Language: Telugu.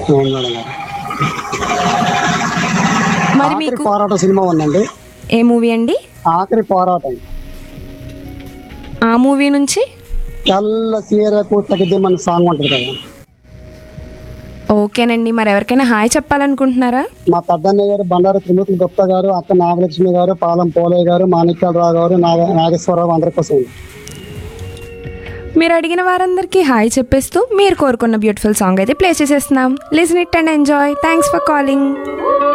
అవును మేడం గారు మరి ఆఖరి మీకు పోరాటం సినిమా ఉందండి ఏ మూవీ అండి ఆఖరి పోరాటం ఆ మూవీ నుంచి తెల్ల చీరకు తగ్గిద్దేమని సాంగ్ ఉంటుంది కదా ఓకేనండి మరి ఎవరికైనా హాయ్ చెప్పాలనుకుంటున్నారా మా పెద్దన్నయ్య గారు బండారు త్రిమూర్తి గుప్తా గారు అక్క నాగలక్ష్మి గారు పాలం పోలయ్య గారు మాణిక్యాలరావు గారు నాగ నాగేశ్వరరావు అందరి కోసం మీరు అడిగిన వారందరికీ హాయ్ చెప్పేస్తూ మీరు కోరుకున్న బ్యూటిఫుల్ సాంగ్ అయితే ప్లే చేసేస్తున్నాం listen it and enjoy thanks for calling